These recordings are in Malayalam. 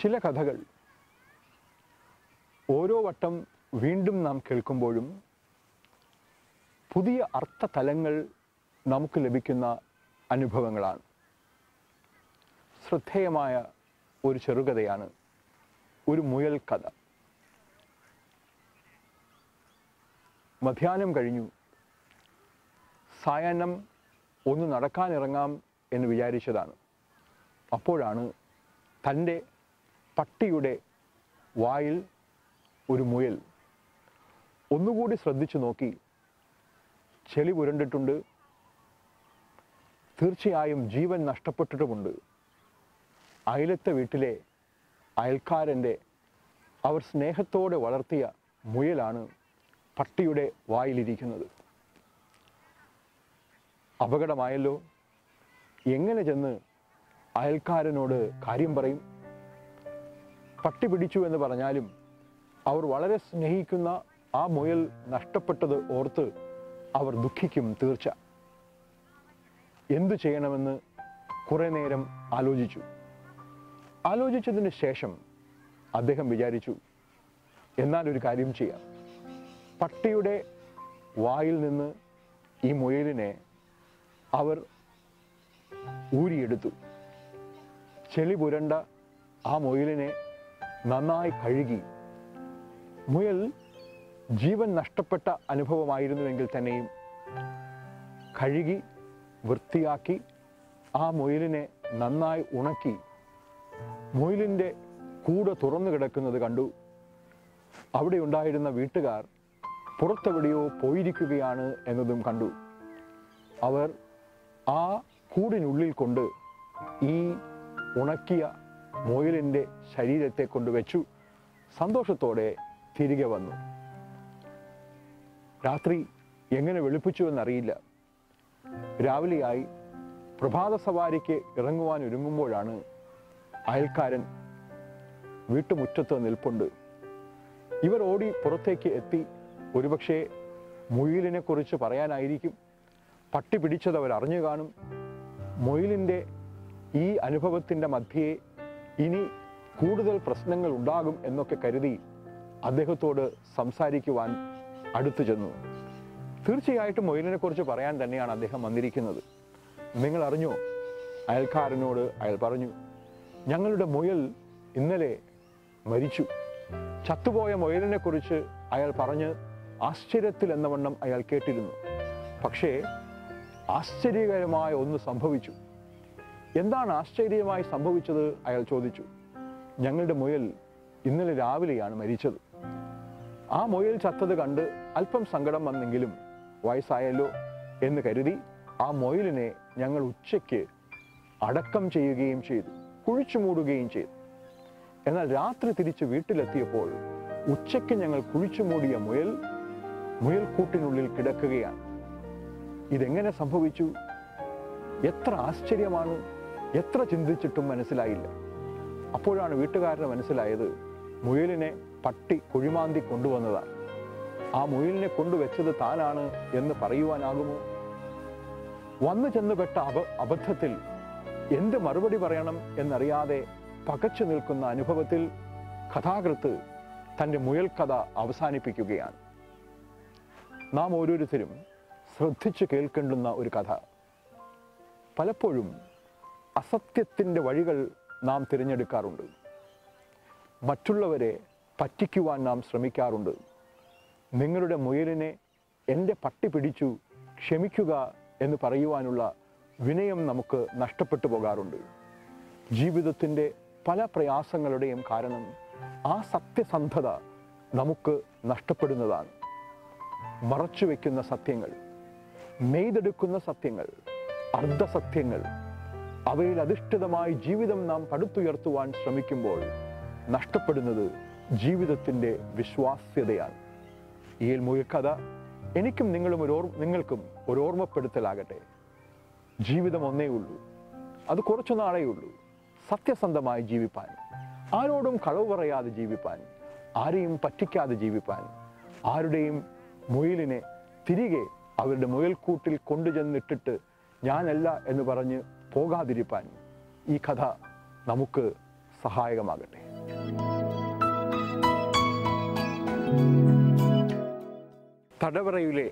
ചില കഥകൾ ഓരോ വട്ടം വീണ്ടും നാം കേൾക്കുമ്പോഴും പുതിയ അർത്ഥതലങ്ങൾ നമുക്ക് ലഭിക്കുന്ന അനുഭവങ്ങളാണ് ശ്രദ്ധേയമായ ഒരു ചെറുകഥയാണ് ഒരു മുയൽ കഥ മധ്യാഹ്നം കഴിഞ്ഞു സായാഹ്നം ഒന്ന് നടക്കാനിറങ്ങാം എന്ന് വിചാരിച്ചതാണ് അപ്പോഴാണ് തൻ്റെ പട്ടിയുടെ വായിൽ ഒരു മുയൽ ഒന്നുകൂടി ശ്രദ്ധിച്ചു നോക്കി ചെളി പുരണ്ടിട്ടുണ്ട് തീർച്ചയായും ജീവൻ നഷ്ടപ്പെട്ടിട്ടുമുണ്ട് അയലത്തെ വീട്ടിലെ അയൽക്കാരൻ്റെ അവർ സ്നേഹത്തോടെ വളർത്തിയ മുയലാണ് പട്ടിയുടെ വായിലിരിക്കുന്നത് അപകടമായല്ലോ എങ്ങനെ ചെന്ന് അയൽക്കാരനോട് കാര്യം പറയും പട്ടി പിടിച്ചു എന്ന് പറഞ്ഞാലും അവർ വളരെ സ്നേഹിക്കുന്ന ആ മുയൽ നഷ്ടപ്പെട്ടത് ഓർത്ത് അവർ ദുഃഖിക്കും തീർച്ച എന്തു ചെയ്യണമെന്ന് കുറെ നേരം ആലോചിച്ചു ആലോചിച്ചതിന് ശേഷം അദ്ദേഹം വിചാരിച്ചു എന്നാൽ ഒരു കാര്യം ചെയ്യാം പട്ടിയുടെ വായിൽ നിന്ന് ഈ മുയലിനെ അവർ ഊരിയെടുത്തു ചെളി പുരണ്ട ആ മുയലിനെ നന്നായി കഴുകി മുയൽ ജീവൻ നഷ്ടപ്പെട്ട അനുഭവമായിരുന്നുവെങ്കിൽ തന്നെയും കഴുകി വൃത്തിയാക്കി ആ മുയലിനെ നന്നായി ഉണക്കി മുയലിൻ്റെ കൂട് തുറന്നു കിടക്കുന്നത് കണ്ടു അവിടെ ഉണ്ടായിരുന്ന വീട്ടുകാർ പുറത്തെവിടെയോ പോയിരിക്കുകയാണ് എന്നതും കണ്ടു അവർ ആ കൂടിനുള്ളിൽ കൊണ്ട് ഈ ഉണക്കിയ മുയലിൻ്റെ ശരീരത്തെ കൊണ്ടുവച്ചു സന്തോഷത്തോടെ തിരികെ വന്നു രാത്രി എങ്ങനെ വെളുപ്പിച്ചു എന്നറിയില്ല രാവിലെയായി പ്രഭാത സവാരിക്ക് ഇറങ്ങുവാൻ ഒരുങ്ങുമ്പോഴാണ് അയൽക്കാരൻ വീട്ടുമുറ്റത്ത് നിൽപ്പുണ്ട് ഇവർ ഓടി പുറത്തേക്ക് എത്തി ഒരുപക്ഷെ മുയിലിനെ കുറിച്ച് പറയാനായിരിക്കും പട്ടി പിടിച്ചത് അവർ അറിഞ്ഞു കാണും മൊയിലിൻ്റെ ഈ അനുഭവത്തിൻ്റെ മധ്യേ ഇനി കൂടുതൽ പ്രശ്നങ്ങൾ ഉണ്ടാകും എന്നൊക്കെ കരുതി അദ്ദേഹത്തോട് സംസാരിക്കുവാൻ അടുത്തു ചെന്നു തീർച്ചയായിട്ടും മൊയിലിനെ കുറിച്ച് പറയാൻ തന്നെയാണ് അദ്ദേഹം വന്നിരിക്കുന്നത് നിങ്ങൾ അറിഞ്ഞോ അയൽക്കാരനോട് അയാൾ പറഞ്ഞു ഞങ്ങളുടെ മുയൽ ഇന്നലെ മരിച്ചു ചത്തുപോയ മുയലിനെ കുറിച്ച് അയാൾ പറഞ്ഞ് ആശ്ചര്യത്തിൽ എന്ന വണ്ണം അയാൾ കേട്ടിരുന്നു പക്ഷേ ആശ്ചര്യകരമായ ഒന്ന് സംഭവിച്ചു എന്താണ് ആശ്ചര്യമായി സംഭവിച്ചത് അയാൾ ചോദിച്ചു ഞങ്ങളുടെ മുയൽ ഇന്നലെ രാവിലെയാണ് മരിച്ചത് ആ മുയൽ ചത്തത് കണ്ട് അല്പം സങ്കടം വന്നെങ്കിലും വയസ്സായല്ലോ എന്ന് കരുതി ആ മുയലിനെ ഞങ്ങൾ ഉച്ചയ്ക്ക് അടക്കം ചെയ്യുകയും ചെയ്തു കുഴിച്ചു മൂടുകയും ചെയ്തു എന്നാൽ രാത്രി തിരിച്ച് വീട്ടിലെത്തിയപ്പോൾ ഉച്ചയ്ക്ക് ഞങ്ങൾ കുഴിച്ചു മൂടിയ മുയൽ മുയൽക്കൂട്ടിനുള്ളിൽ കിടക്കുകയാണ് ഇതെങ്ങനെ സംഭവിച്ചു എത്ര ആശ്ചര്യമാണ് എത്ര ചിന്തിച്ചിട്ടും മനസ്സിലായില്ല അപ്പോഴാണ് വീട്ടുകാരന് മനസ്സിലായത് മുയലിനെ പട്ടി കുഴിമാന്തി കൊണ്ടുവന്നതാണ് ആ മുയലിനെ കൊണ്ടുവച്ചത് താനാണ് എന്ന് പറയുവാനാകുമോ വന്നു ചെന്നുപെട്ട അബ അബദ്ധത്തിൽ എന്ത് മറുപടി പറയണം എന്നറിയാതെ പകച്ചു നിൽക്കുന്ന അനുഭവത്തിൽ കഥാകൃത്ത് തൻ്റെ മുയൽ കഥ അവസാനിപ്പിക്കുകയാണ് നാം ഓരോരുത്തരും ശ്രദ്ധിച്ചു കേൾക്കേണ്ടുന്ന ഒരു കഥ പലപ്പോഴും അസത്യത്തിൻ്റെ വഴികൾ നാം തിരഞ്ഞെടുക്കാറുണ്ട് മറ്റുള്ളവരെ പറ്റിക്കുവാൻ നാം ശ്രമിക്കാറുണ്ട് നിങ്ങളുടെ മുയലിനെ എൻ്റെ പട്ടി പിടിച്ചു ക്ഷമിക്കുക എന്ന് പറയുവാനുള്ള വിനയം നമുക്ക് നഷ്ടപ്പെട്ടു പോകാറുണ്ട് ജീവിതത്തിൻ്റെ പല പ്രയാസങ്ങളുടെയും കാരണം ആ സത്യസന്ധത നമുക്ക് നഷ്ടപ്പെടുന്നതാണ് മറച്ചു വയ്ക്കുന്ന സത്യങ്ങൾ നെയ്തെടുക്കുന്ന സത്യങ്ങൾ അർദ്ധസത്യങ്ങൾ അവയിൽ അധിഷ്ഠിതമായി ജീവിതം നാം പടുത്തുയർത്തുവാൻ ശ്രമിക്കുമ്പോൾ നഷ്ടപ്പെടുന്നത് ജീവിതത്തിൻ്റെ വിശ്വാസ്യതയാണ് ഈ മുയക്കഥ എനിക്കും നിങ്ങളും ഒരു ഓർ നിങ്ങൾക്കും ഒരു ഓർമ്മപ്പെടുത്തലാകട്ടെ ജീവിതം ഒന്നേ ഉള്ളൂ അത് കുറച്ചു നാളേ ഉള്ളൂ സത്യസന്ധമായി ജീവിപ്പാൻ ആരോടും കളവ് പറയാതെ ജീവിപ്പാൻ ആരെയും പറ്റിക്കാതെ ജീവിപ്പാൻ ആരുടെയും മുയലിനെ തിരികെ അവരുടെ മുയൽക്കൂട്ടിൽ കൊണ്ടുചെന്നിട്ടിട്ട് ഞാനല്ല എന്ന് പറഞ്ഞ് പോകാതിരിപ്പാൻ ഈ കഥ നമുക്ക് സഹായകമാകട്ടെ തടവറയിലെ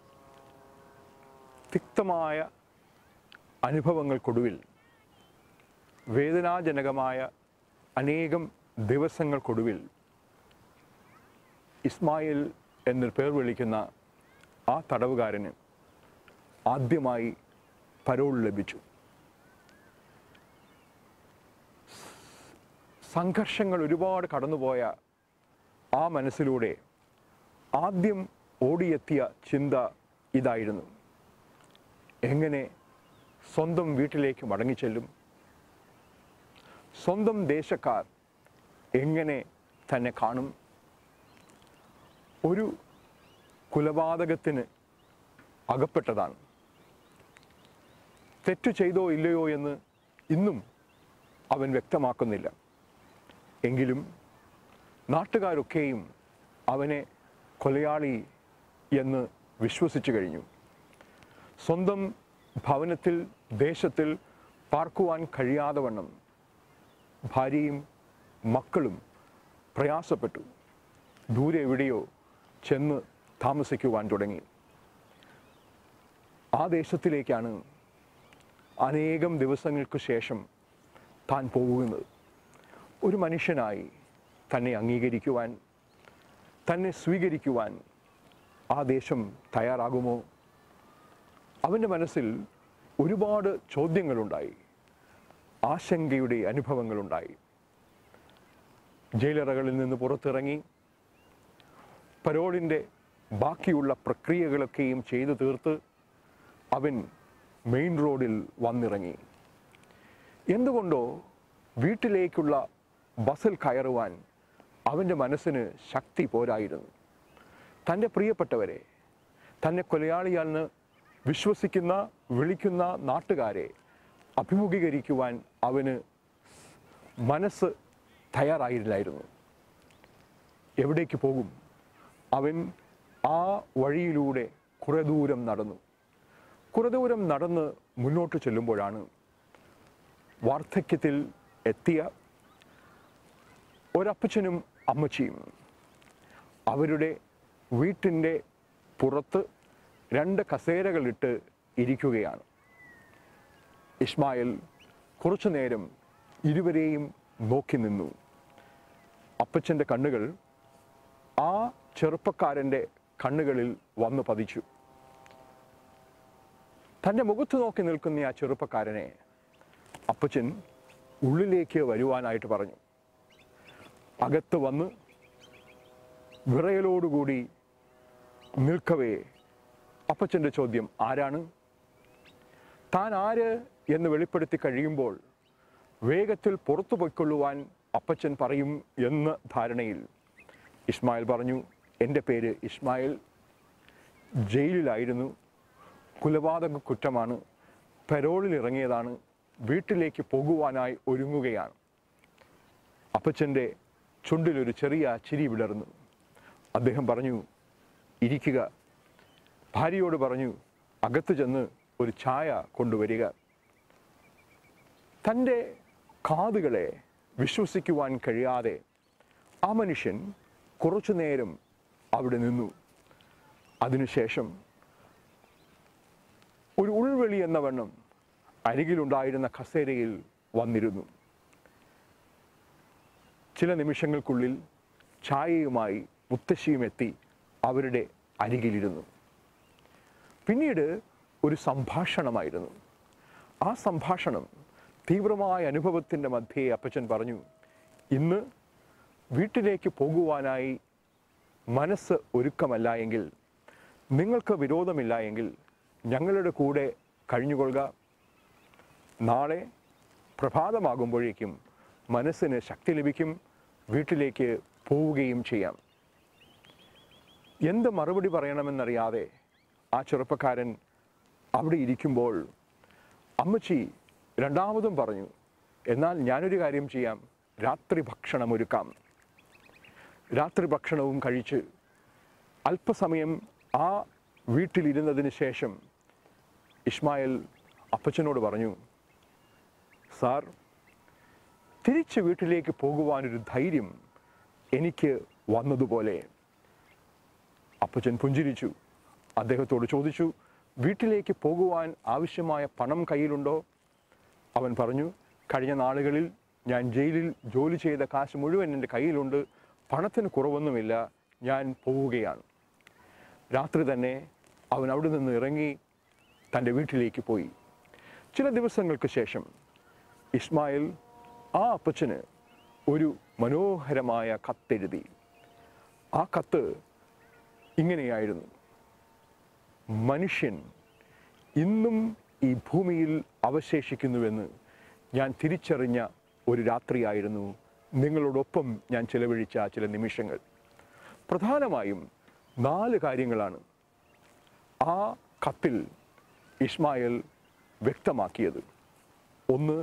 തിക്തമായ അനുഭവങ്ങൾക്കൊടുവിൽ വേദനാജനകമായ അനേകം ദിവസങ്ങൾക്കൊടുവിൽ ഇസ്മായിൽ എന്ന് പേർ വിളിക്കുന്ന ആ തടവുകാരന് ആദ്യമായി പരോൾ ലഭിച്ചു സംഘർഷങ്ങൾ ഒരുപാട് കടന്നുപോയ ആ മനസ്സിലൂടെ ആദ്യം ഓടിയെത്തിയ ചിന്ത ഇതായിരുന്നു എങ്ങനെ സ്വന്തം വീട്ടിലേക്ക് മടങ്ങിച്ചെല്ലും സ്വന്തം ദേശക്കാർ എങ്ങനെ തന്നെ കാണും ഒരു കുലപാതകത്തിന് അകപ്പെട്ടതാണ് തെറ്റു ചെയ്തോ ഇല്ലയോ എന്ന് ഇന്നും അവൻ വ്യക്തമാക്കുന്നില്ല എങ്കിലും നാട്ടുകാരൊക്കെയും അവനെ കൊലയാളി എന്ന് വിശ്വസിച്ചു കഴിഞ്ഞു സ്വന്തം ഭവനത്തിൽ ദേശത്തിൽ പാർക്കുവാൻ കഴിയാതെ വണ്ണം ഭാര്യയും മക്കളും പ്രയാസപ്പെട്ടു ദൂരെ എവിടെയോ ചെന്ന് താമസിക്കുവാൻ തുടങ്ങി ആ ദേശത്തിലേക്കാണ് അനേകം ദിവസങ്ങൾക്ക് ശേഷം താൻ പോകുന്നത് ഒരു മനുഷ്യനായി തന്നെ അംഗീകരിക്കുവാൻ തന്നെ സ്വീകരിക്കുവാൻ ആ ദേശം തയ്യാറാകുമോ അവൻ്റെ മനസ്സിൽ ഒരുപാട് ചോദ്യങ്ങളുണ്ടായി ആശങ്കയുടെ അനുഭവങ്ങളുണ്ടായി ജയിലറകളിൽ നിന്ന് പുറത്തിറങ്ങി പരോളിൻ്റെ ബാക്കിയുള്ള പ്രക്രിയകളൊക്കെയും ചെയ്തു തീർത്ത് അവൻ മെയിൻ റോഡിൽ വന്നിറങ്ങി എന്തുകൊണ്ടോ വീട്ടിലേക്കുള്ള ബസ്സിൽ കയറുവാൻ അവൻ്റെ മനസ്സിന് ശക്തി പോരായിരുന്നു തൻ്റെ പ്രിയപ്പെട്ടവരെ തന്നെ കൊലയാളിയാണെന്ന് വിശ്വസിക്കുന്ന വിളിക്കുന്ന നാട്ടുകാരെ അഭിമുഖീകരിക്കുവാൻ അവന് മനസ്സ് തയ്യാറായില്ലായിരുന്നു എവിടേക്ക് പോകും അവൻ ആ വഴിയിലൂടെ കുറെ ദൂരം നടന്നു കുറെ ദൂരം നടന്ന് മുന്നോട്ട് ചെല്ലുമ്പോഴാണ് വാർദ്ധക്യത്തിൽ എത്തിയ ഒരപ്പച്ചനും അമ്മച്ചിയും അവരുടെ വീട്ടിൻ്റെ പുറത്ത് രണ്ട് കസേരകളിട്ട് ഇരിക്കുകയാണ് ഇസ്മായിൽ കുറച്ചു നേരം ഇരുവരെയും നോക്കി നിന്നു അപ്പച്ചൻ്റെ കണ്ണുകൾ ആ ചെറുപ്പക്കാരൻ്റെ കണ്ണുകളിൽ വന്നു പതിച്ചു തൻ്റെ മുഖത്ത് നോക്കി നിൽക്കുന്ന ആ ചെറുപ്പക്കാരനെ അപ്പച്ചൻ ഉള്ളിലേക്ക് വരുവാനായിട്ട് പറഞ്ഞു അകത്ത് വന്ന് വിറയലോടുകൂടി നിൽക്കവേ അപ്പച്ചൻ്റെ ചോദ്യം ആരാണ് താൻ ആര് എന്ന് വെളിപ്പെടുത്തി കഴിയുമ്പോൾ വേഗത്തിൽ പുറത്തു പൊയ്ക്കൊള്ളുവാൻ അപ്പച്ചൻ പറയും എന്ന ധാരണയിൽ ഇസ്മായിൽ പറഞ്ഞു എൻ്റെ പേര് ഇസ്മായിൽ ജയിലിലായിരുന്നു കൊലപാതക കുറ്റമാണ് പരോളിൽ ഇറങ്ങിയതാണ് വീട്ടിലേക്ക് പോകുവാനായി ഒരുങ്ങുകയാണ് അപ്പച്ചൻ്റെ ചുണ്ടിലൊരു ചെറിയ ചിരി വിടർന്നു അദ്ദേഹം പറഞ്ഞു ഇരിക്കുക ഭാര്യയോട് പറഞ്ഞു അകത്ത് ചെന്ന് ഒരു ചായ കൊണ്ടുവരിക തൻ്റെ കാതുകളെ വിശ്വസിക്കുവാൻ കഴിയാതെ ആ മനുഷ്യൻ കുറച്ചു നേരം അവിടെ നിന്നു അതിനുശേഷം ഒരു ഉൾവെളി എന്ന വണ്ണം അരികിലുണ്ടായിരുന്ന കസേരയിൽ വന്നിരുന്നു ചില നിമിഷങ്ങൾക്കുള്ളിൽ ചായയുമായി മുത്തശ്ശിയും എത്തി അവരുടെ അരികിലിരുന്നു പിന്നീട് ഒരു സംഭാഷണമായിരുന്നു ആ സംഭാഷണം തീവ്രമായ അനുഭവത്തിൻ്റെ മധ്യേ അപ്പച്ചൻ പറഞ്ഞു ഇന്ന് വീട്ടിലേക്ക് പോകുവാനായി മനസ്സ് ഒരുക്കമല്ല എങ്കിൽ നിങ്ങൾക്ക് വിരോധമില്ല എങ്കിൽ ഞങ്ങളുടെ കൂടെ കഴിഞ്ഞുകൊള്ളുക നാളെ പ്രഭാതമാകുമ്പോഴേക്കും മനസ്സിന് ശക്തി ലഭിക്കും വീട്ടിലേക്ക് പോവുകയും ചെയ്യാം എന്ത് മറുപടി പറയണമെന്നറിയാതെ ആ ചെറുപ്പക്കാരൻ അവിടെ ഇരിക്കുമ്പോൾ അമ്മച്ചി രണ്ടാമതും പറഞ്ഞു എന്നാൽ ഞാനൊരു കാര്യം ചെയ്യാം രാത്രി ഭക്ഷണം ഒരുക്കാം രാത്രി ഭക്ഷണവും കഴിച്ച് അല്പസമയം ആ വീട്ടിലിരുന്നതിന് ശേഷം ഇസ്മായിൽ അപ്പച്ചനോട് പറഞ്ഞു സാർ തിരിച്ച് വീട്ടിലേക്ക് പോകുവാനൊരു ധൈര്യം എനിക്ക് വന്നതുപോലെ അപ്പച്ചൻ പുഞ്ചിരിച്ചു അദ്ദേഹത്തോട് ചോദിച്ചു വീട്ടിലേക്ക് പോകുവാൻ ആവശ്യമായ പണം കയ്യിലുണ്ടോ അവൻ പറഞ്ഞു കഴിഞ്ഞ നാളുകളിൽ ഞാൻ ജയിലിൽ ജോലി ചെയ്ത കാശ് മുഴുവൻ എൻ്റെ കയ്യിലുണ്ട് പണത്തിന് കുറവൊന്നുമില്ല ഞാൻ പോവുകയാണ് രാത്രി തന്നെ അവൻ അവിടെ നിന്ന് ഇറങ്ങി തൻ്റെ വീട്ടിലേക്ക് പോയി ചില ദിവസങ്ങൾക്ക് ശേഷം ഇസ്മായിൽ ആ അപ്പച്ചന് ഒരു മനോഹരമായ കത്തെഴുതി ആ കത്ത് ഇങ്ങനെയായിരുന്നു മനുഷ്യൻ ഇന്നും ഈ ഭൂമിയിൽ അവശേഷിക്കുന്നുവെന്ന് ഞാൻ തിരിച്ചറിഞ്ഞ ഒരു രാത്രിയായിരുന്നു നിങ്ങളോടൊപ്പം ഞാൻ ചിലവഴിച്ച ചില നിമിഷങ്ങൾ പ്രധാനമായും നാല് കാര്യങ്ങളാണ് ആ കത്തിൽ ഇസ്മായിൽ വ്യക്തമാക്കിയത് ഒന്ന്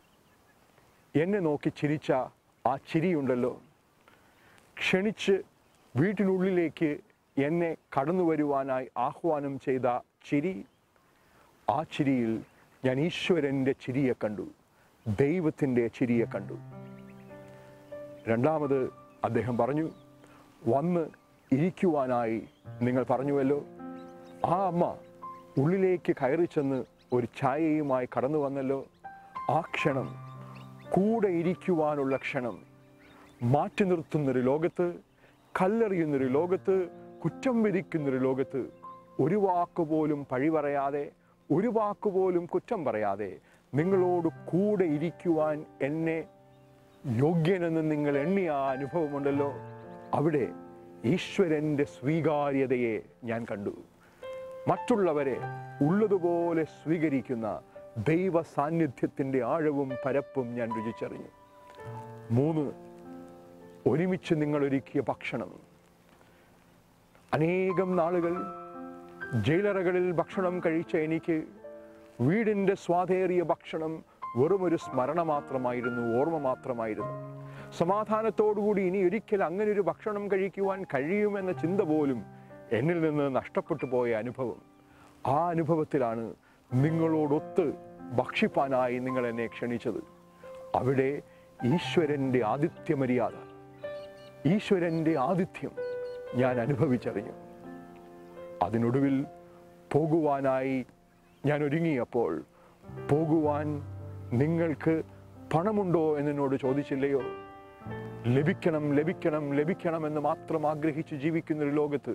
എന്നെ നോക്കി ചിരിച്ച ആ ചിരിയുണ്ടല്ലോ ക്ഷണിച്ച് വീട്ടിനുള്ളിലേക്ക് എന്നെ കടന്നു വരുവാനായി ആഹ്വാനം ചെയ്ത ചിരി ആ ചിരിയിൽ ഞാൻ ഈശ്വരൻ്റെ ചിരിയെ കണ്ടു ദൈവത്തിൻ്റെ ചിരിയെ കണ്ടു രണ്ടാമത് അദ്ദേഹം പറഞ്ഞു വന്ന് ഇരിക്കുവാനായി നിങ്ങൾ പറഞ്ഞുവല്ലോ ആ അമ്മ ഉള്ളിലേക്ക് കയറി ചെന്ന് ഒരു ചായയുമായി കടന്നു വന്നല്ലോ ആ ക്ഷണം കൂടെ ഇരിക്കുവാനുള്ള ക്ഷണം മാറ്റി നിർത്തുന്നൊരു ലോകത്ത് കല്ലെറിയുന്നൊരു ലോകത്ത് കുറ്റം വിധിക്കുന്നൊരു ലോകത്ത് ഒരു വാക്ക് പോലും പഴി പറയാതെ ഒരു വാക്ക് പോലും കുറ്റം പറയാതെ നിങ്ങളോട് കൂടെ ഇരിക്കുവാൻ എന്നെ യോഗ്യനെന്ന് നിങ്ങൾ എണ്ണിയ ആ അനുഭവമുണ്ടല്ലോ അവിടെ ഈശ്വരൻ്റെ സ്വീകാര്യതയെ ഞാൻ കണ്ടു മറ്റുള്ളവരെ ഉള്ളതുപോലെ സ്വീകരിക്കുന്ന ദൈവ സാന്നിധ്യത്തിൻ്റെ ആഴവും പരപ്പും ഞാൻ രുചിച്ചറിഞ്ഞു മൂന്ന് ഒരുമിച്ച് നിങ്ങൾ ഒരുക്കിയ ഭക്ഷണം അനേകം നാളുകൾ ജയിലറകളിൽ ഭക്ഷണം കഴിച്ച എനിക്ക് വീടിൻ്റെ സ്വാതേറിയ ഭക്ഷണം വെറുമൊരു സ്മരണ മാത്രമായിരുന്നു ഓർമ്മ മാത്രമായിരുന്നു സമാധാനത്തോടുകൂടി ഇനി ഒരിക്കൽ അങ്ങനെ ഒരു ഭക്ഷണം കഴിക്കുവാൻ കഴിയുമെന്ന ചിന്ത പോലും എന്നിൽ നിന്ന് നഷ്ടപ്പെട്ടു പോയ അനുഭവം ആ അനുഭവത്തിലാണ് നിങ്ങളോടൊത്ത് ഭക്ഷിപ്പാനായി നിങ്ങൾ എന്നെ ക്ഷണിച്ചത് അവിടെ ഈശ്വരൻ്റെ ആതിഥ്യ മര്യാദ ഈശ്വരൻ്റെ ആതിഥ്യം ഞാൻ അനുഭവിച്ചറിഞ്ഞു അതിനൊടുവിൽ പോകുവാനായി ഞാൻ ഒരുങ്ങിയപ്പോൾ പോകുവാൻ നിങ്ങൾക്ക് പണമുണ്ടോ എന്നോട് ചോദിച്ചില്ലയോ ലഭിക്കണം ലഭിക്കണം ലഭിക്കണം എന്ന് മാത്രം ആഗ്രഹിച്ച് ജീവിക്കുന്ന ഒരു ലോകത്ത്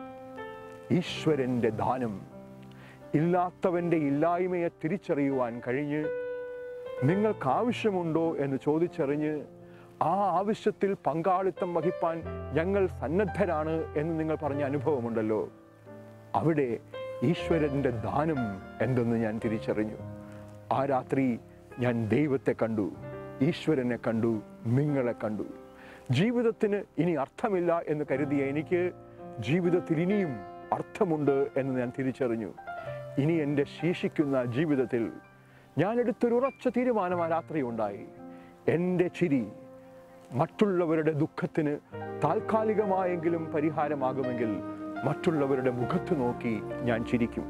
ഈശ്വരൻ്റെ ദാനം ഇല്ലാത്തവൻ്റെ ഇല്ലായ്മയെ തിരിച്ചറിയുവാൻ കഴിഞ്ഞ് നിങ്ങൾക്ക് ആവശ്യമുണ്ടോ എന്ന് ചോദിച്ചറിഞ്ഞ് ആ ആവശ്യത്തിൽ പങ്കാളിത്തം വഹിപ്പാൻ ഞങ്ങൾ സന്നദ്ധരാണ് എന്ന് നിങ്ങൾ പറഞ്ഞ അനുഭവമുണ്ടല്ലോ അവിടെ ഈശ്വരൻ്റെ ദാനം എന്തെന്ന് ഞാൻ തിരിച്ചറിഞ്ഞു ആ രാത്രി ഞാൻ ദൈവത്തെ കണ്ടു ഈശ്വരനെ കണ്ടു നിങ്ങളെ കണ്ടു ജീവിതത്തിന് ഇനി അർത്ഥമില്ല എന്ന് കരുതിയ എനിക്ക് ജീവിതത്തിൽ ഇനിയും അർത്ഥമുണ്ട് എന്ന് ഞാൻ തിരിച്ചറിഞ്ഞു ഇനി എൻ്റെ ശേഷിക്കുന്ന ജീവിതത്തിൽ ഞാൻ എടുത്തൊരു ഉറച്ച തീരുമാനം ആ രാത്രി ഉണ്ടായി എൻ്റെ ചിരി മറ്റുള്ളവരുടെ ദുഃഖത്തിന് താൽക്കാലികമായെങ്കിലും പരിഹാരമാകുമെങ്കിൽ മറ്റുള്ളവരുടെ മുഖത്ത് നോക്കി ഞാൻ ചിരിക്കും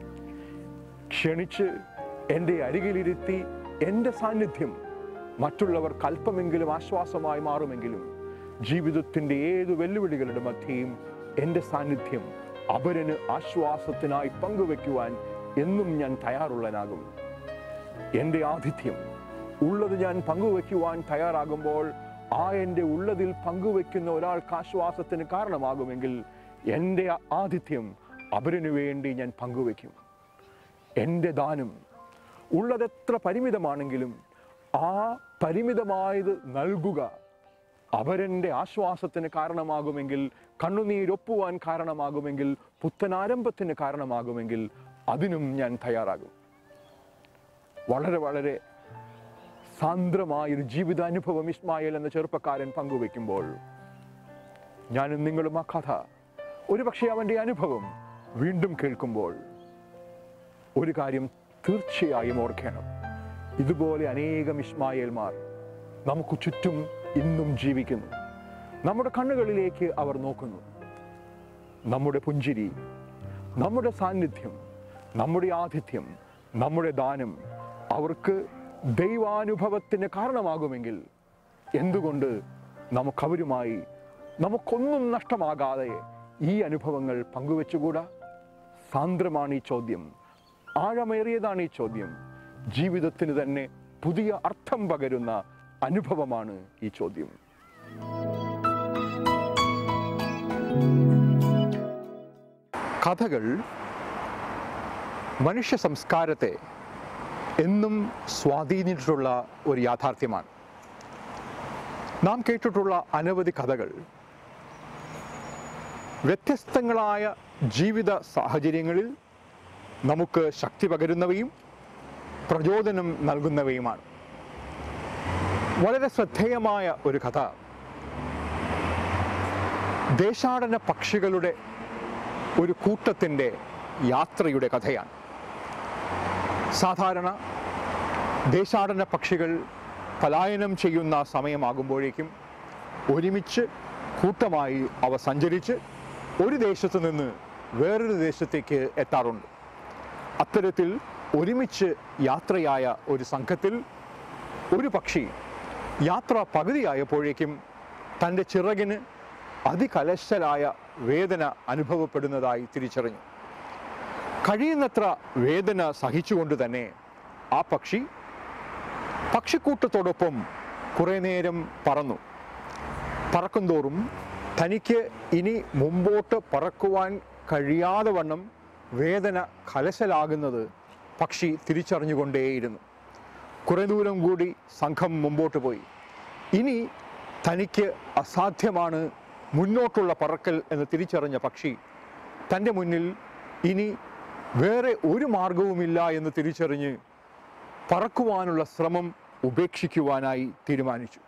ക്ഷണിച്ച് എൻ്റെ അരികിലിരുത്തി എൻ്റെ സാന്നിധ്യം മറ്റുള്ളവർക്ക് അല്പമെങ്കിലും ആശ്വാസമായി മാറുമെങ്കിലും ജീവിതത്തിൻ്റെ ഏത് വെല്ലുവിളികളുടെ മധ്യയും എൻ്റെ സാന്നിധ്യം അവരന് ആശ്വാസത്തിനായി പങ്കുവെക്കുവാൻ എന്നും ഞാൻ തയ്യാറുള്ളനാകും എൻ്റെ ആതിഥ്യം ഉള്ളത് ഞാൻ പങ്കുവെക്കുവാൻ തയ്യാറാകുമ്പോൾ ആ എൻ്റെ ഉള്ളതിൽ പങ്കുവെക്കുന്ന ഒരാൾക്ക് ആശ്വാസത്തിന് കാരണമാകുമെങ്കിൽ എൻ്റെ ആതിഥ്യം അവരിനു വേണ്ടി ഞാൻ പങ്കുവെക്കും എൻ്റെ ദാനം ഉള്ളതെത്ര പരിമിതമാണെങ്കിലും ആ പരിമിതമായത് നൽകുക അവരെൻ്റെ ആശ്വാസത്തിന് കാരണമാകുമെങ്കിൽ കണ്ണുനീരൊപ്പുവാൻ കാരണമാകുമെങ്കിൽ പുത്തനാരംഭത്തിന് കാരണമാകുമെങ്കിൽ അതിനും ഞാൻ തയ്യാറാകും വളരെ വളരെ സാന്ദ്രമായൊരു ജീവിതാനുഭവം ഇസ്മായിൽ എന്ന ചെറുപ്പക്കാരൻ പങ്കുവെക്കുമ്പോൾ ഞാനും നിങ്ങളും ആ കഥ ഒരുപക്ഷെ അവൻ്റെ അനുഭവം വീണ്ടും കേൾക്കുമ്പോൾ ഒരു കാര്യം തീർച്ചയായും ഓർക്കണം ഇതുപോലെ അനേകം ഇസ്മായേൽമാർ നമുക്ക് ചുറ്റും ഇന്നും ജീവിക്കുന്നു നമ്മുടെ കണ്ണുകളിലേക്ക് അവർ നോക്കുന്നു നമ്മുടെ പുഞ്ചിരി നമ്മുടെ സാന്നിധ്യം നമ്മുടെ ആതിഥ്യം നമ്മുടെ ദാനം അവർക്ക് ദൈവാനുഭവത്തിന് കാരണമാകുമെങ്കിൽ എന്തുകൊണ്ട് നമുക്കവരുമായി നമുക്കൊന്നും നഷ്ടമാകാതെ ഈ അനുഭവങ്ങൾ പങ്കുവെച്ചുകൂടാ സാന്ദ്രമാണ് ഈ ചോദ്യം ആഴമേറിയതാണ് ഈ ചോദ്യം ജീവിതത്തിന് തന്നെ പുതിയ അർത്ഥം പകരുന്ന അനുഭവമാണ് ഈ ചോദ്യം കഥകൾ മനുഷ്യ സംസ്കാരത്തെ എന്നും സ്വാധീനിച്ചിട്ടുള്ള ഒരു യാഥാർത്ഥ്യമാണ് നാം കേട്ടിട്ടുള്ള അനവധി കഥകൾ വ്യത്യസ്തങ്ങളായ ജീവിത സാഹചര്യങ്ങളിൽ നമുക്ക് ശക്തി പകരുന്നവയും പ്രചോദനം നൽകുന്നവയുമാണ് വളരെ ശ്രദ്ധേയമായ ഒരു കഥ ദേശാടന പക്ഷികളുടെ ഒരു കൂട്ടത്തിൻ്റെ യാത്രയുടെ കഥയാണ് സാധാരണ ദേശാടന പക്ഷികൾ പലായനം ചെയ്യുന്ന സമയമാകുമ്പോഴേക്കും ഒരുമിച്ച് കൂട്ടമായി അവ സഞ്ചരിച്ച് ഒരു ദേശത്ത് നിന്ന് വേറൊരു ദേശത്തേക്ക് എത്താറുണ്ട് അത്തരത്തിൽ ഒരുമിച്ച് യാത്രയായ ഒരു സംഘത്തിൽ ഒരു പക്ഷി യാത്ര പകുതിയായപ്പോഴേക്കും തൻ്റെ ചിറകിന് അതികലശലായ വേദന അനുഭവപ്പെടുന്നതായി തിരിച്ചറിഞ്ഞു കഴിയുന്നത്ര വേദന സഹിച്ചുകൊണ്ട് തന്നെ ആ പക്ഷി പക്ഷിക്കൂട്ടത്തോടൊപ്പം കുറേ നേരം പറന്നു പറക്കുംതോറും തനിക്ക് ഇനി മുമ്പോട്ട് പറക്കുവാൻ കഴിയാതെ വണ്ണം വേദന കലശലാകുന്നത് പക്ഷി തിരിച്ചറിഞ്ഞുകൊണ്ടേയിരുന്നു കുറേ ദൂരം കൂടി സംഘം മുമ്പോട്ട് പോയി ഇനി തനിക്ക് അസാധ്യമാണ് മുന്നോട്ടുള്ള പറക്കൽ എന്ന് തിരിച്ചറിഞ്ഞ പക്ഷി തൻ്റെ മുന്നിൽ ഇനി വേറെ ഒരു മാർഗവുമില്ല എന്ന് തിരിച്ചറിഞ്ഞ് പറക്കുവാനുള്ള ശ്രമം ഉപേക്ഷിക്കുവാനായി തീരുമാനിച്ചു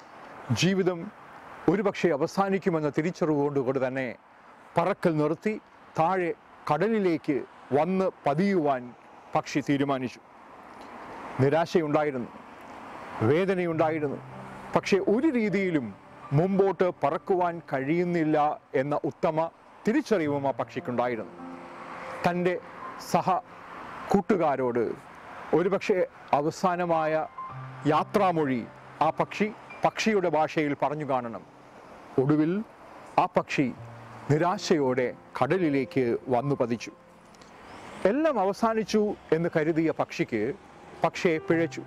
ജീവിതം ഒരുപക്ഷെ അവസാനിക്കുമെന്ന തിരിച്ചറിവുകൊണ്ടുകൊണ്ട് തന്നെ പറക്കൽ നിർത്തി താഴെ കടലിലേക്ക് വന്ന് പതിയുവാൻ പക്ഷി തീരുമാനിച്ചു നിരാശയുണ്ടായിരുന്നു വേദനയുണ്ടായിരുന്നു പക്ഷേ ഒരു രീതിയിലും മുമ്പോട്ട് പറക്കുവാൻ കഴിയുന്നില്ല എന്ന ഉത്തമ തിരിച്ചറിവും ആ പക്ഷിക്കുണ്ടായിരുന്നു തൻ്റെ സഹ കൂട്ടുകാരോട് ഒരുപക്ഷെ അവസാനമായ യാത്രാമൊഴി ആ പക്ഷി പക്ഷിയുടെ ഭാഷയിൽ പറഞ്ഞു കാണണം ഒടുവിൽ ആ പക്ഷി നിരാശയോടെ കടലിലേക്ക് വന്നു പതിച്ചു എല്ലാം അവസാനിച്ചു എന്ന് കരുതിയ പക്ഷിക്ക് പക്ഷേ പിഴച്ചു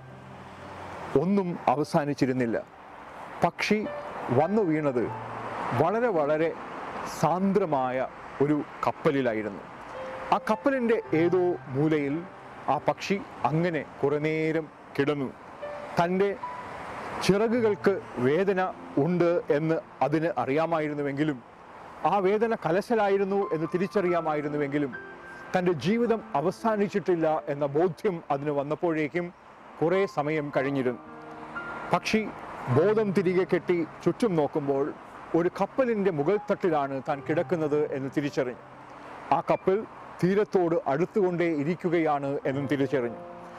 ഒന്നും അവസാനിച്ചിരുന്നില്ല പക്ഷി വന്നു വീണത് വളരെ വളരെ സാന്ദ്രമായ ഒരു കപ്പലിലായിരുന്നു ആ കപ്പലിൻ്റെ ഏതോ മൂലയിൽ ആ പക്ഷി അങ്ങനെ കുറേ നേരം കിടന്നു തൻ്റെ ചിറകുകൾക്ക് വേദന ഉണ്ട് എന്ന് അതിന് അറിയാമായിരുന്നുവെങ്കിലും ആ വേദന കലശലായിരുന്നു എന്ന് തിരിച്ചറിയാമായിരുന്നുവെങ്കിലും തൻ്റെ ജീവിതം അവസാനിച്ചിട്ടില്ല എന്ന ബോധ്യം അതിന് വന്നപ്പോഴേക്കും കുറേ സമയം കഴിഞ്ഞിരുന്നു പക്ഷി ബോധം തിരികെ കെട്ടി ചുറ്റും നോക്കുമ്പോൾ ഒരു കപ്പലിൻ്റെ മുകൾ തട്ടിലാണ് താൻ കിടക്കുന്നത് എന്ന് തിരിച്ചറിഞ്ഞു ആ കപ്പൽ തീരത്തോട് അടുത്തുകൊണ്ടേ ഇരിക്കുകയാണ് എന്നും തിരിച്ചറിഞ്ഞു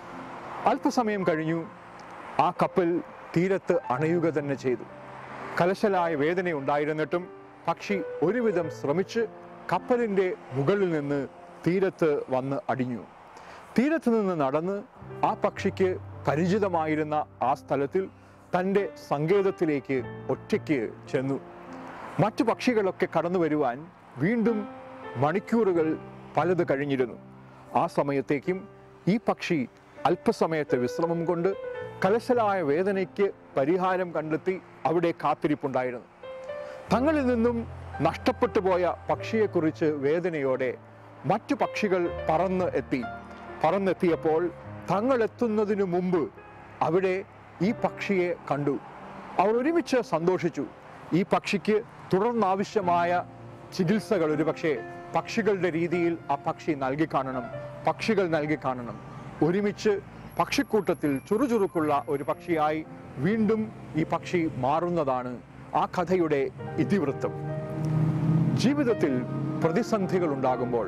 അല്പസമയം കഴിഞ്ഞു ആ കപ്പൽ തീരത്ത് അണയുക തന്നെ ചെയ്തു കലശലായ വേദന ഉണ്ടായിരുന്നിട്ടും പക്ഷി ഒരുവിധം ശ്രമിച്ച് കപ്പലിൻ്റെ മുകളിൽ നിന്ന് തീരത്ത് വന്ന് അടിഞ്ഞു തീരത്ത് നിന്ന് നടന്ന് ആ പക്ഷിക്ക് പരിചിതമായിരുന്ന ആ സ്ഥലത്തിൽ തൻ്റെ സങ്കേതത്തിലേക്ക് ഒറ്റയ്ക്ക് ചെന്നു മറ്റു പക്ഷികളൊക്കെ കടന്നു വരുവാൻ വീണ്ടും മണിക്കൂറുകൾ പലത് കഴിഞ്ഞിരുന്നു ആ സമയത്തേക്കും ഈ പക്ഷി അല്പസമയത്തെ വിശ്രമം കൊണ്ട് കലശലായ വേദനയ്ക്ക് പരിഹാരം കണ്ടെത്തി അവിടെ കാത്തിരിപ്പുണ്ടായിരുന്നു തങ്ങളിൽ നിന്നും നഷ്ടപ്പെട്ടു പോയ പക്ഷിയെക്കുറിച്ച് വേദനയോടെ മറ്റു പക്ഷികൾ പറന്ന് എത്തി പറന്നെത്തിയപ്പോൾ തങ്ങൾ എത്തുന്നതിനു മുമ്പ് അവിടെ ഈ പക്ഷിയെ കണ്ടു അവർ ഒരുമിച്ച് സന്തോഷിച്ചു ഈ പക്ഷിക്ക് തുടർന്നാവശ്യമായ ചികിത്സകൾ ഒരുപക്ഷെ പക്ഷികളുടെ രീതിയിൽ ആ പക്ഷി നൽകി കാണണം പക്ഷികൾ നൽകി കാണണം ഒരുമിച്ച് പക്ഷിക്കൂട്ടത്തിൽ ചുറുചുറുക്കുള്ള ഒരു പക്ഷിയായി വീണ്ടും ഈ പക്ഷി മാറുന്നതാണ് ആ കഥയുടെ ഇതിവൃത്തം ജീവിതത്തിൽ പ്രതിസന്ധികൾ ഉണ്ടാകുമ്പോൾ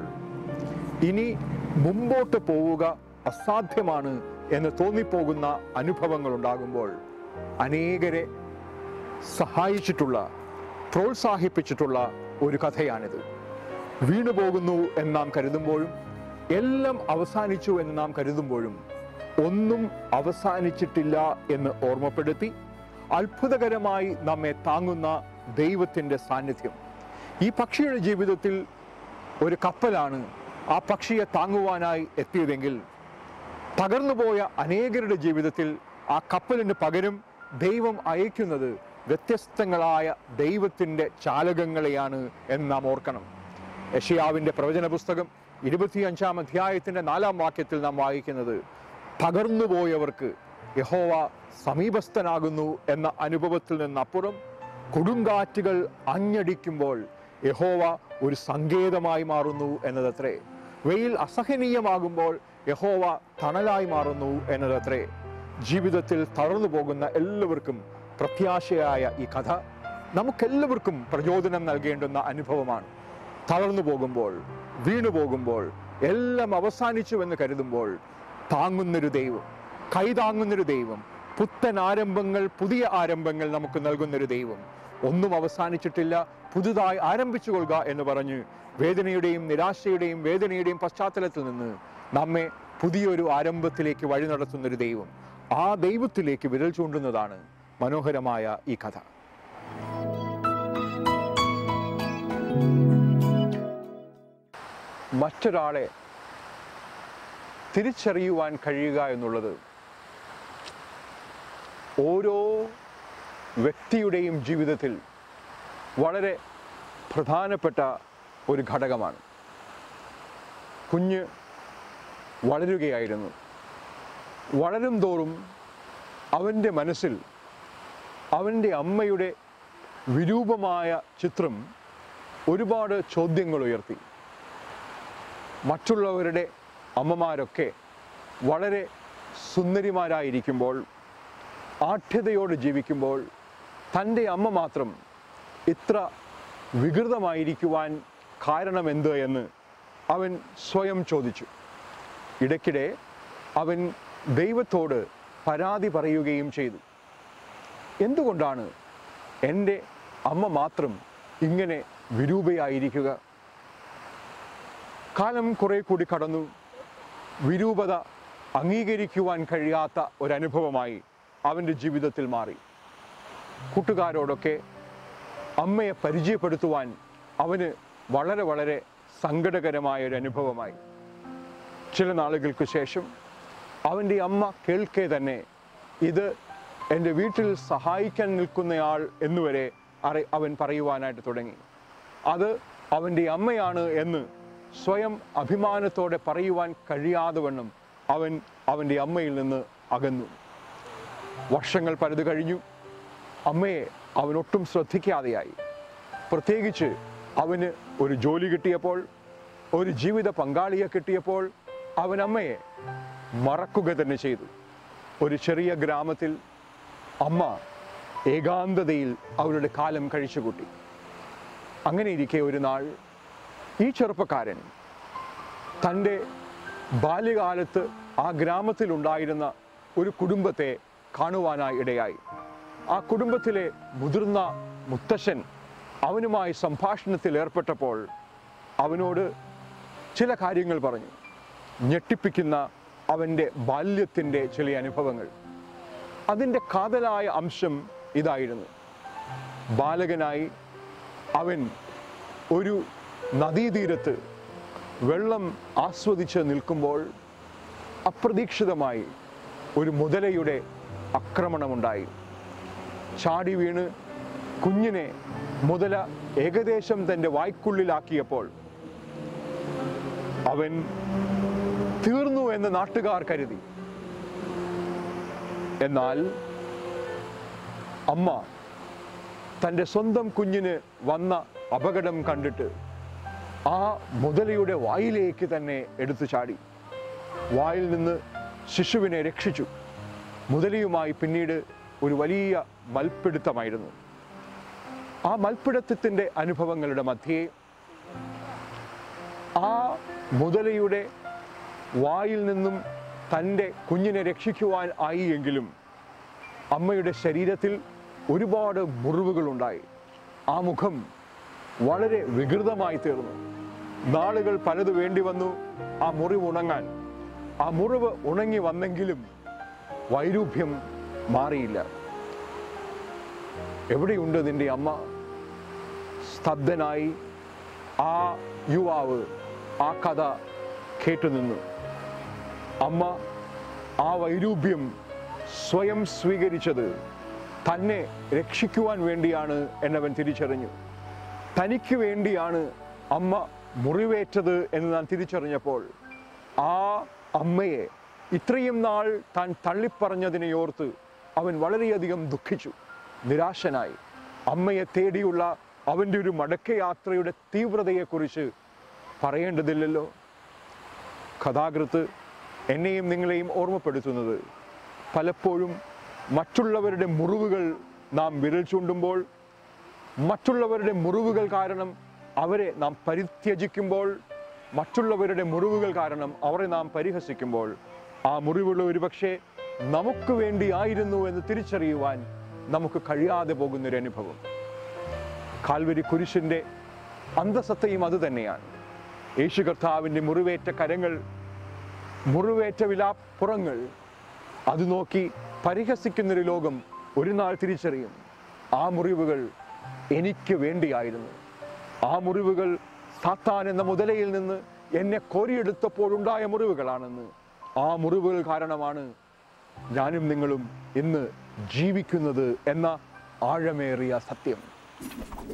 ഇനി മുമ്പോട്ട് പോവുക അസാധ്യമാണ് എന്ന് തോന്നിപ്പോകുന്ന അനുഭവങ്ങൾ ഉണ്ടാകുമ്പോൾ അനേകരെ സഹായിച്ചിട്ടുള്ള പ്രോത്സാഹിപ്പിച്ചിട്ടുള്ള ഒരു കഥയാണിത് വീണു പോകുന്നു എന്ന് നാം കരുതുമ്പോഴും എല്ലാം അവസാനിച്ചു എന്ന് നാം കരുതുമ്പോഴും ഒന്നും അവസാനിച്ചിട്ടില്ല എന്ന് ഓർമ്മപ്പെടുത്തി അത്ഭുതകരമായി നമ്മെ താങ്ങുന്ന ദൈവത്തിൻ്റെ സാന്നിധ്യം ഈ പക്ഷിയുടെ ജീവിതത്തിൽ ഒരു കപ്പലാണ് ആ പക്ഷിയെ താങ്ങുവാനായി എത്തിയതെങ്കിൽ തകർന്നുപോയ അനേകരുടെ ജീവിതത്തിൽ ആ കപ്പലിന് പകരം ദൈവം അയക്കുന്നത് വ്യത്യസ്തങ്ങളായ ദൈവത്തിൻ്റെ ചാലകങ്ങളെയാണ് എന്ന് നാം ഓർക്കണം യഷിയാവിൻ്റെ പ്രവചന പുസ്തകം ഇരുപത്തിയഞ്ചാം അധ്യായത്തിൻ്റെ നാലാം വാക്യത്തിൽ നാം വായിക്കുന്നത് തകർന്നുപോയവർക്ക് യഹോവ സമീപസ്ഥനാകുന്നു എന്ന അനുഭവത്തിൽ നിന്നപ്പുറം കൊടുങ്കാറ്റുകൾ അഞ്ഞടിക്കുമ്പോൾ യഹോവ ഒരു സങ്കേതമായി മാറുന്നു എന്നതത്രേ വെയിൽ അസഹനീയമാകുമ്പോൾ യഹോവ തണലായി മാറുന്നു എന്നതത്രേ ജീവിതത്തിൽ തളർന്നു പോകുന്ന എല്ലാവർക്കും പ്രത്യാശയായ ഈ കഥ നമുക്കെല്ലാവർക്കും പ്രചോദനം നൽകേണ്ടുന്ന അനുഭവമാണ് തളർന്നു പോകുമ്പോൾ വീണു പോകുമ്പോൾ എല്ലാം അവസാനിച്ചുവെന്ന് കരുതുമ്പോൾ താങ്ങുന്നൊരു ദൈവം കൈതാങ്ങുന്നൊരു ദൈവം പുത്തൻ ആരംഭങ്ങൾ പുതിയ ആരംഭങ്ങൾ നമുക്ക് നൽകുന്നൊരു ദൈവം ഒന്നും അവസാനിച്ചിട്ടില്ല പുതുതായി ആരംഭിച്ചു കൊള്ളുക എന്ന് പറഞ്ഞ് വേദനയുടെയും നിരാശയുടെയും വേദനയുടെയും പശ്ചാത്തലത്തിൽ നിന്ന് നമ്മെ പുതിയൊരു ആരംഭത്തിലേക്ക് വഴി നടത്തുന്നൊരു ദൈവം ആ ദൈവത്തിലേക്ക് വിരൽ ചൂണ്ടുന്നതാണ് മനോഹരമായ ഈ കഥ മറ്റൊരാളെ തിരിച്ചറിയുവാൻ കഴിയുക എന്നുള്ളത് ഓരോ വ്യക്തിയുടെയും ജീവിതത്തിൽ വളരെ പ്രധാനപ്പെട്ട ഒരു ഘടകമാണ് കുഞ്ഞ് വളരുകയായിരുന്നു വളരും തോറും അവൻ്റെ മനസ്സിൽ അവൻ്റെ അമ്മയുടെ വിരൂപമായ ചിത്രം ഒരുപാട് ചോദ്യങ്ങൾ ഉയർത്തി മറ്റുള്ളവരുടെ അമ്മമാരൊക്കെ വളരെ സുന്ദരിമാരായിരിക്കുമ്പോൾ ആഠ്യതയോട് ജീവിക്കുമ്പോൾ തൻ്റെ അമ്മ മാത്രം ഇത്ര വികൃതമായിരിക്കുവാൻ കാരണമെന്ത് എന്ന് അവൻ സ്വയം ചോദിച്ചു ഇടയ്ക്കിടെ അവൻ ദൈവത്തോട് പരാതി പറയുകയും ചെയ്തു എന്തുകൊണ്ടാണ് എൻ്റെ അമ്മ മാത്രം ഇങ്ങനെ വിരൂപയായിരിക്കുക കാലം കുറെ കൂടി കടന്നു വിരൂപത അംഗീകരിക്കുവാൻ കഴിയാത്ത ഒരനുഭവമായി അവൻ്റെ ജീവിതത്തിൽ മാറി കൂട്ടുകാരോടൊക്കെ അമ്മയെ പരിചയപ്പെടുത്തുവാൻ അവന് വളരെ വളരെ സങ്കടകരമായ ഒരു അനുഭവമായി ചില നാളുകൾക്ക് ശേഷം അവൻ്റെ അമ്മ കേൾക്കെ തന്നെ ഇത് എൻ്റെ വീട്ടിൽ സഹായിക്കാൻ നിൽക്കുന്നയാൾ എന്നുവരെ അറി അവൻ പറയുവാനായിട്ട് തുടങ്ങി അത് അവൻ്റെ അമ്മയാണ് എന്ന് സ്വയം അഭിമാനത്തോടെ പറയുവാൻ കഴിയാതെ വണ്ണം അവൻ അവൻ്റെ അമ്മയിൽ നിന്ന് അകന്നു വർഷങ്ങൾ പലത് കഴിഞ്ഞു അമ്മയെ അവനൊട്ടും ശ്രദ്ധിക്കാതെയായി പ്രത്യേകിച്ച് അവന് ഒരു ജോലി കിട്ടിയപ്പോൾ ഒരു ജീവിത പങ്കാളിയെ കിട്ടിയപ്പോൾ അവൻ അമ്മയെ മറക്കുക തന്നെ ചെയ്തു ഒരു ചെറിയ ഗ്രാമത്തിൽ അമ്മ ഏകാന്തതയിൽ അവരുടെ കാലം കഴിച്ചുകൂട്ടി അങ്ങനെ ഇരിക്കെ ഒരു നാൾ ഈ ചെറുപ്പക്കാരൻ തൻ്റെ ബാല്യകാലത്ത് ആ ഗ്രാമത്തിലുണ്ടായിരുന്ന ഒരു കുടുംബത്തെ കാണുവാനായി ഇടയായി ആ കുടുംബത്തിലെ മുതിർന്ന മുത്തശ്ശൻ അവനുമായി സംഭാഷണത്തിൽ ഏർപ്പെട്ടപ്പോൾ അവനോട് ചില കാര്യങ്ങൾ പറഞ്ഞു ഞെട്ടിപ്പിക്കുന്ന അവൻ്റെ ബാല്യത്തിൻ്റെ ചില അനുഭവങ്ങൾ അതിൻ്റെ കാതലായ അംശം ഇതായിരുന്നു ബാലകനായി അവൻ ഒരു നദീതീരത്ത് വെള്ളം ആസ്വദിച്ച് നിൽക്കുമ്പോൾ അപ്രതീക്ഷിതമായി ഒരു മുതലയുടെ ആക്രമണമുണ്ടായി ചാടി വീണ് കുഞ്ഞിനെ മുതല ഏകദേശം തൻ്റെ വായ്ക്കുള്ളിലാക്കിയപ്പോൾ അവൻ തീർന്നു എന്ന് നാട്ടുകാർ കരുതി എന്നാൽ അമ്മ തൻ്റെ സ്വന്തം കുഞ്ഞിന് വന്ന അപകടം കണ്ടിട്ട് ആ മുതലയുടെ വായിലേക്ക് തന്നെ എടുത്തു ചാടി വായിൽ നിന്ന് ശിശുവിനെ രക്ഷിച്ചു മുതലയുമായി പിന്നീട് ഒരു വലിയ മൽപ്പിടുത്തമായിരുന്നു ആ മൽപ്പിടുത്തത്തിൻ്റെ അനുഭവങ്ങളുടെ മധ്യേ ആ മുതലയുടെ വായിൽ നിന്നും തൻ്റെ കുഞ്ഞിനെ രക്ഷിക്കുവാൻ ആയി എങ്കിലും അമ്മയുടെ ശരീരത്തിൽ ഒരുപാട് മുറിവുകളുണ്ടായി ആ മുഖം വളരെ വികൃതമായി തീർന്നു നാളുകൾ പലത് വേണ്ടി വന്നു ആ മുറിവ് ഉണങ്ങാൻ ആ മുറിവ് ഉണങ്ങി വന്നെങ്കിലും വൈരൂപ്യം മാറിയില്ല എവിടെയുണ്ട് നിന്റെ അമ്മ സ്തബ്ധനായി ആ യുവാവ് ആ കഥ കേട്ടുനിന്നു അമ്മ ആ വൈരൂപ്യം സ്വയം സ്വീകരിച്ചത് തന്നെ രക്ഷിക്കുവാൻ വേണ്ടിയാണ് എന്നവൻ തിരിച്ചറിഞ്ഞു തനിക്ക് വേണ്ടിയാണ് അമ്മ മുറിവേറ്റത് എന്ന് താൻ തിരിച്ചറിഞ്ഞപ്പോൾ ആ അമ്മയെ ഇത്രയും നാൾ താൻ തള്ളിപ്പറഞ്ഞതിനെ ഓർത്ത് അവൻ വളരെയധികം ദുഃഖിച്ചു നിരാശനായി അമ്മയെ തേടിയുള്ള അവൻ്റെ ഒരു മടക്കയാത്രയുടെ തീവ്രതയെക്കുറിച്ച് പറയേണ്ടതില്ലല്ലോ കഥാകൃത്ത് എന്നെയും നിങ്ങളെയും ഓർമ്മപ്പെടുത്തുന്നത് പലപ്പോഴും മറ്റുള്ളവരുടെ മുറിവുകൾ നാം വിരൽ ചൂണ്ടുമ്പോൾ മറ്റുള്ളവരുടെ മുറിവുകൾ കാരണം അവരെ നാം പരിത്യജിക്കുമ്പോൾ മറ്റുള്ളവരുടെ മുറിവുകൾ കാരണം അവരെ നാം പരിഹസിക്കുമ്പോൾ ആ മുറിവുകൾ ഒരുപക്ഷെ നമുക്ക് വേണ്ടിയായിരുന്നു എന്ന് തിരിച്ചറിയുവാൻ നമുക്ക് കഴിയാതെ പോകുന്നൊരു അനുഭവം കാൽവരി കുരിശിൻ്റെ അന്തസത്തയും അതുതന്നെയാണ് യേശു കർത്താവിൻ്റെ മുറിവേറ്റ കരങ്ങൾ മുറിവേറ്റ വിലാപ്പുറങ്ങൾ അത് നോക്കി പരിഹസിക്കുന്നൊരു ലോകം ഒരു നാൾ തിരിച്ചറിയും ആ മുറിവുകൾ എനിക്ക് വേണ്ടിയായിരുന്നു ആ മുറിവുകൾ സാത്താൻ എന്ന മുതലയിൽ നിന്ന് എന്നെ കോരിയെടുത്തപ്പോഴുണ്ടായ മുറിവുകളാണെന്ന് ആ മുറിവുകൾ കാരണമാണ് ഞാനും നിങ്ങളും ഇന്ന് ജീവിക്കുന്നത് എന്ന ആഴമേറിയ സത്യം